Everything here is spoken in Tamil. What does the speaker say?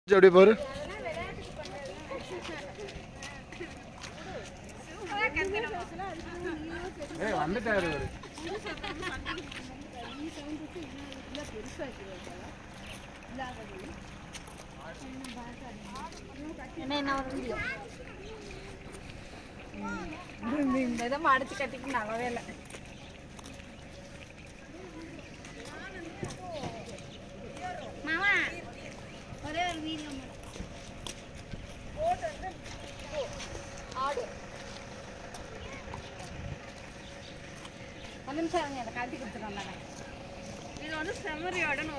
அப்படியே பாரு ஏய் வந்துட்டாரு இவரு என்ன என்ன ஒரு வீடியோ இந்த இதை அடிச்சு கட்டிக்கு நல்லாவே இல்லை மாமா ஒரே ஒரு வீடியோ ஆடு ஒரு நிமிஷம் இருங்க, இதை கழட்டி கொடுத்துட்டு வந்தாங்க இது வந்து செம்மறியோட